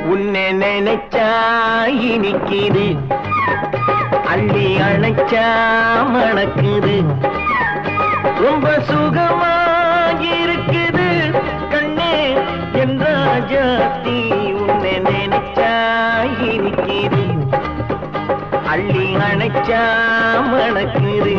உன்னை நினைச்சா இனிக்குது அள்ளி அணைச்சா மணக்குது ரொம்ப சுகமாகி இருக்குது கண்ணே என் ராஜாத்தி உன்னை நினைச்சா இனிக்குது அள்ளி அணைச்சா மணக்குது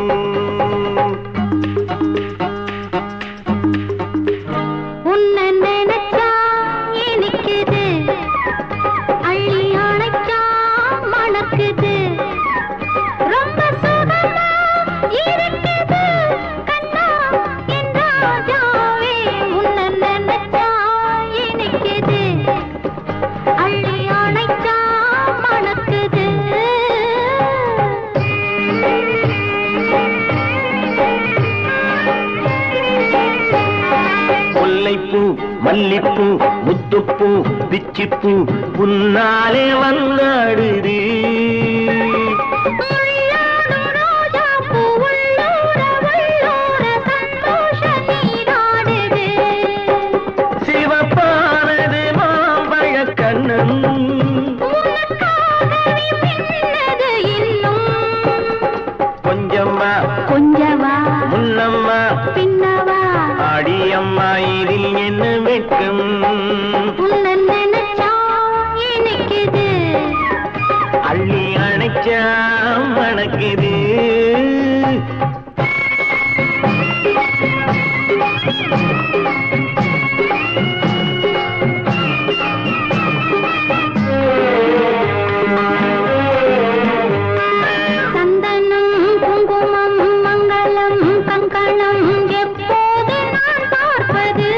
உன்னை நினைச்சா இனிக்குது அள்ளி அணைச்சா மணக்குது ரொம்ப சுகமா இருக்குது கண்ணா என் ராஜாவே உன்னை நினைச்சா இனிக்குது அள்ளி அணைச்சா மணக்குது முல்லைப்பூ மல்லிப்பூ முத்துப்பூ பிச்சிப்பூ உன்னாலே வந்தாடுது முள்ளாடும் ரோஜாப்பூ உள்ளூர உள்ளூர சந்தோஷ நீராடுது சிவப்பானது மாம்பழ கண்ணன் உனக்காகவே மின்னது இன்னும் கொஞ்சம்மா கொஞ்சவா முன்னம்மா பின்னவா அடியம்மா இதில் என்ன வெட்கம் உன்னை நினைச்சா இனிக்குது அள்ளி அணைச்சா மணக்குது சந்தனம் குங்குமம் மங்களம் கங்கணம் எப்போது நான் பார்ப்பது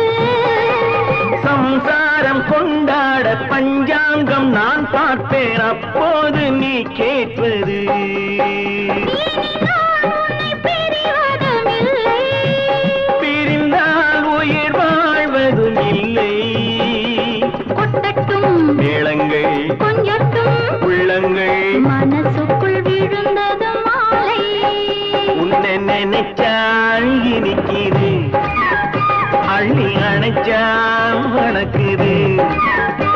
சம்சாரம் கொண்டாட பஞ்சாங்கம் நான் பார்ப்பேன் அப்போது நீ கேட்பது இனி நான் உன்னை பிரிவதும் இல்லை பிரிந்தால் உயிர் வாழ்வதும் இல்லை கொட்டட்டும் மேளங்கள் கொஞ்சட்டும் உள்ளங்கள் மனசுக்குள் விழுந்தது மாலை உன்னை நினைச்சால் இனிக்குது அள்ளி அணைச்சா வணக்குது